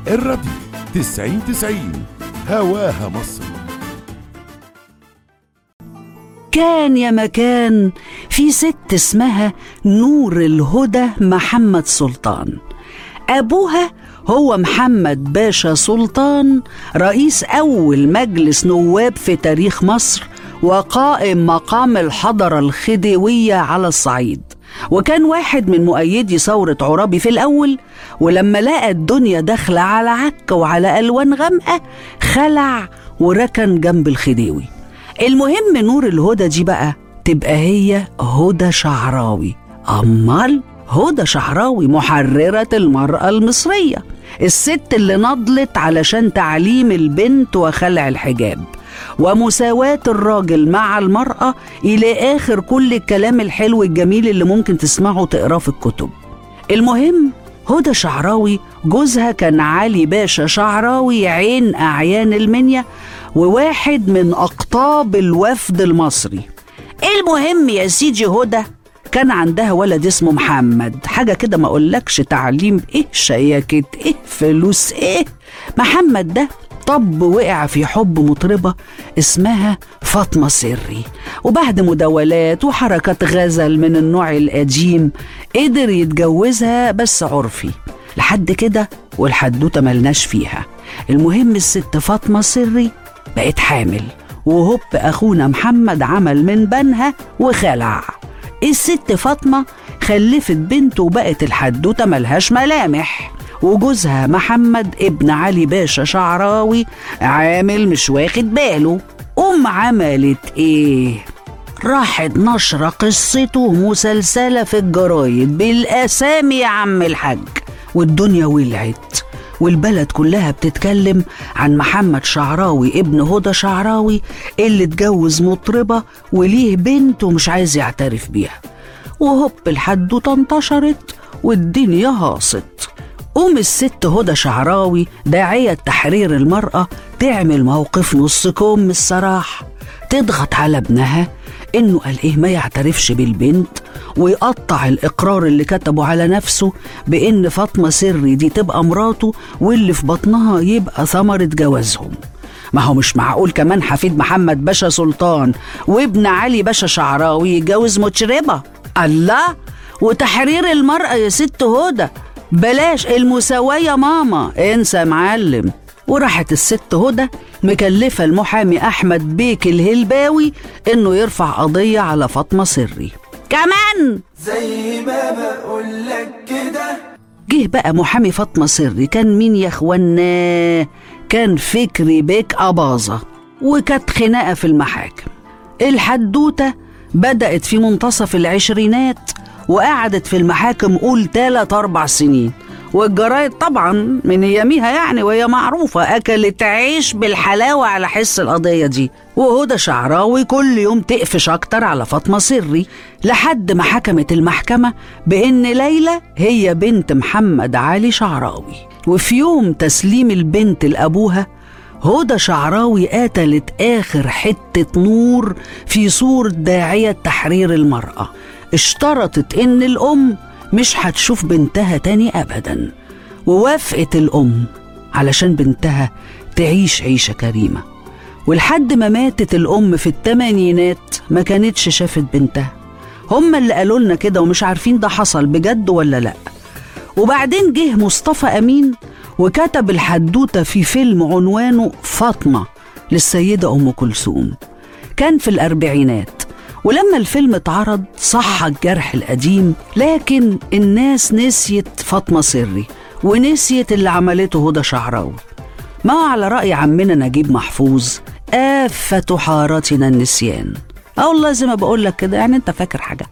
الراديو تسعين تسعين هواها مصر كان يا مكان في ست اسمها نور الهدى محمد سلطان أبوها هو محمد باشا سلطان رئيس أول مجلس نواب في تاريخ مصر وقائم مقام الحضرة الخديوية على الصعيد وكان واحد من مؤيدي ثورة عرابي في الأول ولما لقى الدنيا داخلة على عك وعلى ألوان غامقة خلع وركن جنب الخديوي المهم نور الهدى دي بقى تبقى هي هدى شعراوي أمال هدى شعراوي محررة المرأة المصرية الست اللي نضلت علشان تعليم البنت وخلع الحجاب ومساواة الراجل مع المرأة إلى آخر كل الكلام الحلو الجميل اللي ممكن تسمعه تقراه في الكتب المهم هدى شعراوي جوزها كان علي باشا شعراوي عين أعيان المنيا وواحد من أقطاب الوفد المصري المهم يا سيدي هدى كان عندها ولد اسمه محمد حاجة كده ما أقولكش تعليم إيه شياكة إيه فلوس إيه محمد ده طب وقع في حب مطربة اسمها فاطمة سري وبعد مداولات وحركات غزل من النوع القديم قدر يتجوزها بس عرفي لحد كده والحدوتة ملناش فيها المهم الست فاطمة سري بقت حامل وهوب أخونا محمد عمل من بنها وخلع الست فاطمة خلفت بنت وبقت الحدوتة ملهاش ملامح وجوزها محمد ابن علي باشا شعراوي عامل مش واخد باله أم عملت إيه؟ راحت نشرة قصته مسلسلة في الجرايد بالأسامي يا عم الحاج والدنيا ولعت والبلد كلها بتتكلم عن محمد شعراوي ابن هدى شعراوي اللي اتجوز مطربة وليه بنت ومش عايز يعترف بيها وهوب الحدوتة انتشرت والدنيا هاصت قوم الست هدى شعراوي داعية تحرير المرأة تعمل موقف نص كوم الصراحة تضغط على ابنها انه قال ايه ما يعترفش بالبنت ويقطع الاقرار اللي كتبه على نفسه بان فاطمه سري دي تبقى مراته واللي في بطنها يبقى ثمره جوازهم ما هو مش معقول كمان حفيد محمد باشا سلطان وابن علي باشا شعراوي يتجوز مطربه الله وتحرير المرأة يا ست هدى بلاش المساواة يا ماما انسى يا معلم وراحت الست هدى مكلفة المحامي أحمد بيك الهلباوي إنه يرفع قضية على فاطمة سري كمان زي ما بقولك كده جه بقى محامي فاطمة سري كان مين يا اخوانا كان فكري بيك أباظة وكانت خناقة في المحاكم الحدوتة بدأت في منتصف العشرينات وقعدت في المحاكم قول تلات أربع سنين والجرايد طبعا من اياميها يعني وهي معروفة أكلت عيش بالحلاوة على حس القضية دي وهدى شعراوي كل يوم تقفش أكتر على فاطمة سري لحد ما حكمت المحكمة بإن ليلى هي بنت محمد علي شعراوي وفي يوم تسليم البنت لأبوها هدى شعراوي قتلت آخر حتة نور في صورة داعية تحرير المرأة اشترطت إن الأم مش هتشوف بنتها تاني أبدا ووافقت الأم علشان بنتها تعيش عيشة كريمة ولحد ما ماتت الأم في التمانينات ما كانتش شافت بنتها هما اللي قالوا لنا كده ومش عارفين ده حصل بجد ولا لأ وبعدين جه مصطفى أمين وكتب الحدوتة في فيلم عنوانه فاطمة للسيدة أم كلثوم كان في الأربعينات ولما الفيلم اتعرض صح الجرح القديم لكن الناس نسيت فاطمة سري ونسيت اللي عملته هدى شعراوي ما هو على رأي عمنا نجيب محفوظ آفة حارتنا النسيان اه والله زي ما بقول لك كده يعني انت فاكر حاجة